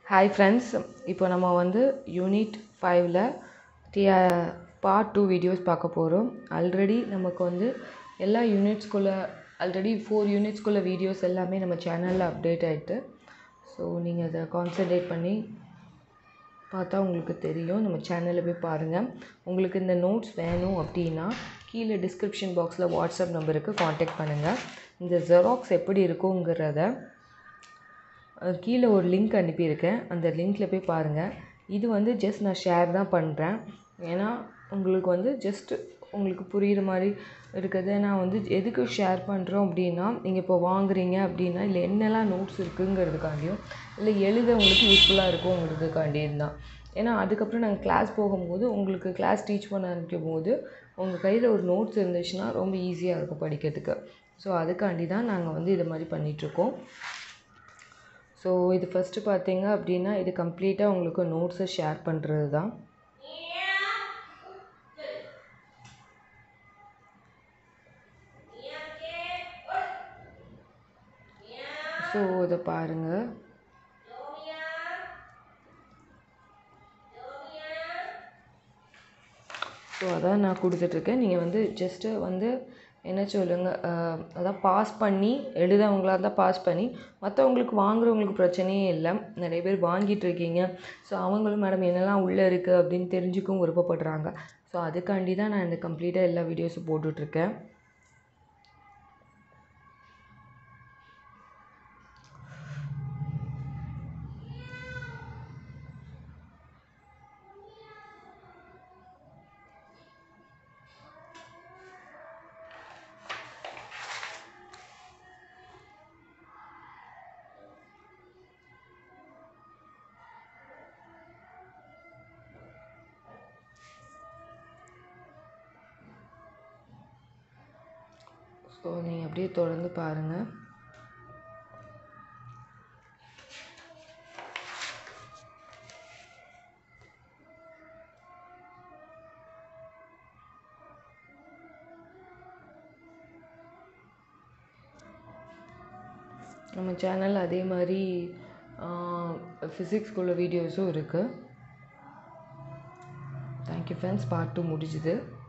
hi friends இப்போ நம்ம வந்து யூனிட் ஃபைவ்ல டிஆ பார்ட் டூ வீடியோஸ் பார்க்க போகிறோம் ஆல்ரெடி நமக்கு வந்து எல்லா யூனிட்ஸ்குள்ளே ஆல்ரெடி ஃபோர் யூனிட்ஸ்குள்ள வீடியோஸ் எல்லாமே நம்ம சேனலில் அப்டேட் ஆகிட்டு ஸோ நீங்கள் அதை கான்சன்ட்ரேட் பண்ணி பார்த்தா உங்களுக்கு தெரியும் நம்ம சேனலில் போய் பாருங்கள் உங்களுக்கு இந்த நோட்ஸ் வேணும் அப்படின்னா கீழே டிஸ்கிரிப்ஷன் பாக்ஸில் வாட்ஸ்அப் நம்பருக்கு காண்டாக்ட் பண்ணுங்கள் இந்த ஜெராக்ஸ் எப்படி இருக்குங்கிறத அஹ் கீழே ஒரு லிங்க் அனுப்பியிருக்கேன் அந்த லிங்க்கில் போய் பாருங்கள் இது வந்து ஜஸ்ட் நான் ஷேர் தான் பண்ணுறேன் ஏன்னா உங்களுக்கு வந்து ஜஸ்ட் உங்களுக்கு புரிகிற மாதிரி இருக்கிறது நான் வந்து எதுக்கு ஷேர் பண்ணுறோம் அப்படின்னா நீங்கள் இப்போ வாங்குறீங்க அப்படின்னா இல்லை என்னெல்லாம் நோட்ஸ் இருக்குங்கிறதுக்காண்டியும் இல்லை எழுத உங்களுக்கு யூஸ்ஃபுல்லாக இருக்குங்கிறதுக்காண்டியும் தான் ஏன்னா அதுக்கப்புறம் நாங்கள் கிளாஸ் போகும்போது உங்களுக்கு கிளாஸ் டீச் பண்ண ஆரம்பிக்கும் போது உங்கள் கையில் ஒரு நோட்ஸ் இருந்துச்சுன்னா ரொம்ப ஈஸியாக இருக்கும் படிக்கிறதுக்கு ஸோ அதுக்காண்டி தான் நாங்கள் வந்து இது மாதிரி பண்ணிகிட்ருக்கோம் ஸோ இது ஃபஸ்ட்டு பார்த்தீங்க அப்படின்னா இது கம்ப்ளீட்டாக உங்களுக்கு நோட்ஸை ஷேர் பண்ணுறது தான் ஸோ இதை பாருங்கள் ஸோ அதான் நான் கொடுத்துட்ருக்கேன் நீங்கள் வந்து ஜஸ்ட்டு வந்து என்ன சொல்லுங்கள் அதான் பாஸ் பண்ணி எழுதவங்களா இருந்தால் பாஸ் பண்ணி மற்றவங்களுக்கு வாங்குறவங்களுக்கு பிரச்சனையே இல்லை நிறைய பேர் வாங்கிட்டு இருக்கீங்க ஸோ அவங்களும் மேடம் என்னெல்லாம் உள்ளே இருக்குது அப்படின்னு தெரிஞ்சுக்கவும் விருப்பப்படுறாங்க ஸோ அதுக்காண்டி தான் நான் இந்த கம்ப்ளீட்டாக எல்லா வீடியோஸும் போட்டுட்ருக்கேன் ஸோ நீங்கள் அப்படியே தொடர்ந்து பாருங்கள் நம்ம சேனல் அதே மாதிரி ஃபிசிக்ஸ்குள்ள வீடியோஸும் இருக்குது தேங்க்யூ ஃப்ரெண்ட்ஸ் பார்ட் டூ முடிஞ்சுது